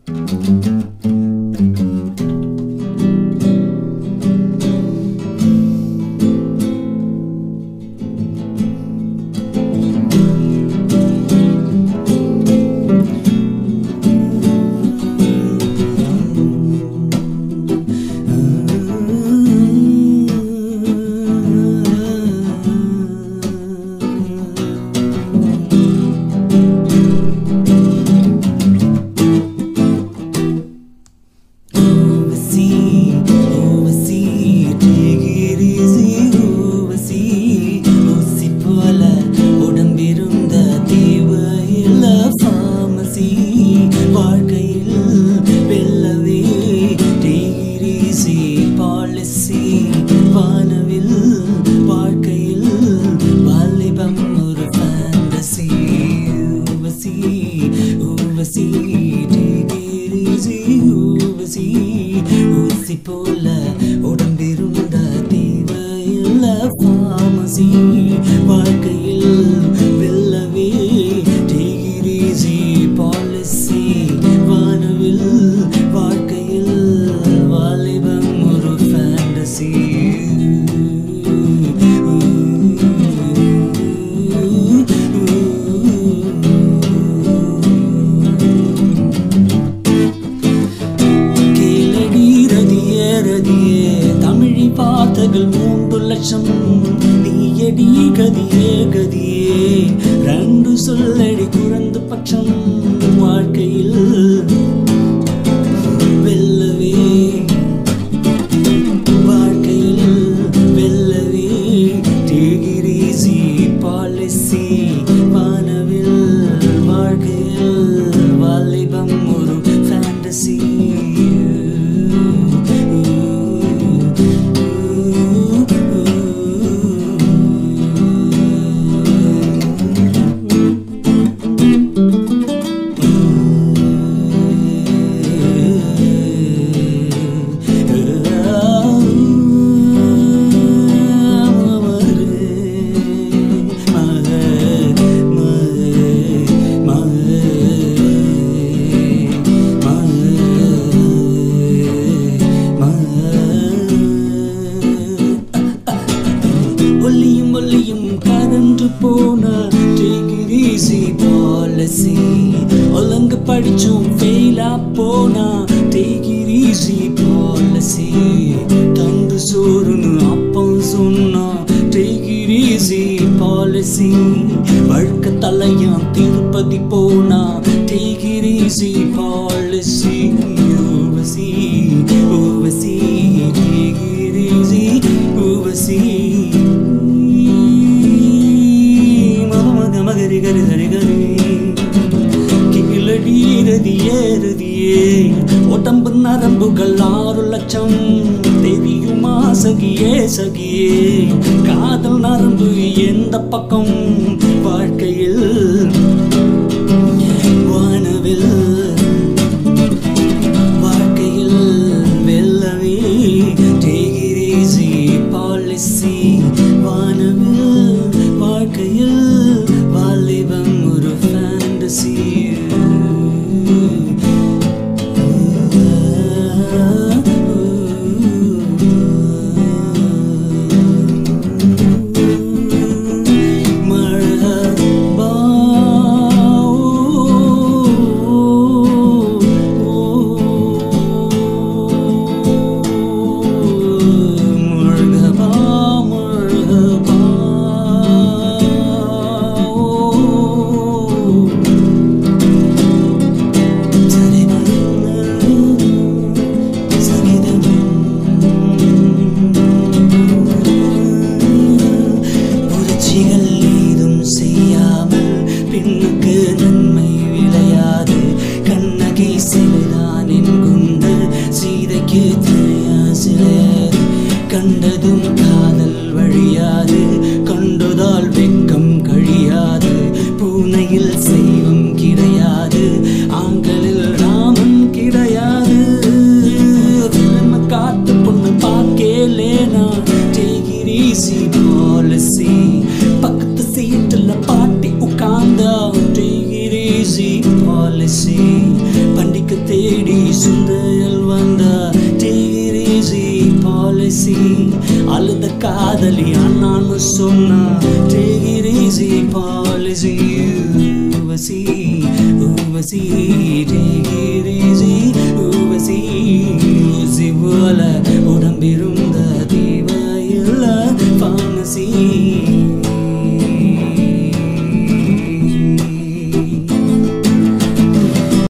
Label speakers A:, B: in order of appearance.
A: Oversee, oversee, take it easy, oversee. ஊசி போல உடம்பிருந்த தேவையில்ல pharmacy. வாழ்க்கையில் வெல்லவே take it easy, policy. வானவில் வாழ்க்கையில் வாலிபம் ஒரு fantasy. Oversee, oversee, take it easy, oversee. ஊசி போல உடம்பிருந்த தேவையில்ல pharmacy. வாழ்க்கையில் வெல்லவே take it easy, policy. வானவில் வாழ்க்கையில் வாலிபம் ஒரு fantasy. கேளடி ரதியே ரதியே தமிழி வார்த்தைகள் மூன்று லட்சம் நீயடி கதியே கதியே ரெண்டு சொல்லடி குறைந்த பட்சம் வாழ்க்கையில் வெல்லவே வாழ்க்கையில் வெல்லவே take it easy policy வானவில் வாழ்க்கையில் வாலிபம் ஒரு fantasy ஒல்லியும் ஒல்லியும் கரண்டு போன take it easy policy ஒழுங்கு படிச்சும் ஃபெயிலா போனா take it easy policy தந்து சோறுன்னு அப்பம் சொன்னா take it easy policy வழுக்க தலையாம் திருப்பதி போனா take it easy policy oversee oversee take it easy oversee மக மக மகரி கரி சரி கரி கீழடி ரதியே ரதியே உடம்பு நரம்புகள் ஆறு லட்சம் தெரியுமா சகியே சகியே காதல் நரம்பு எந்த பக்கம் வாழ்க்கையில் வானவில் வாழ்க்கையில் வெல்லவே take it easy policy வானவில் வாழ்க்கையில் வாலிபம் ஒரு fantasy مرحبا مرحبا مرحبا புரட்சிகள் ஏதும் செய்யாமல் பெண்ணுக்கு நன்மை விளையாது கண்ணகி சிலைதான் என்கொண்ட சீதைக்கு தயா சிலையாது கண்டதும் காதல் வழியாது கண்டதால் வெக்கம் கழியாது பூனையில் செய்வம் கிடையாது ஆண்களில் ராமன் கிடையாது film காத்து பொண்ணு பார்க்கலேனா take it easy policy பக்கத்து சீட்டுல பாட்டி உட்கார்ந்தா take it easy policy பண்டிக்கு தேடி சுந்தையல் வந்தா டேரேசி பாலிசி அழுத காதலி அண்ணான்னு சொன்னா டேரேசி பாலிசி ஊவசி ஊவசி டேரேசி ஊவசி ஊசி போல உடம்பிருந்த தேவையில்ல பாமசி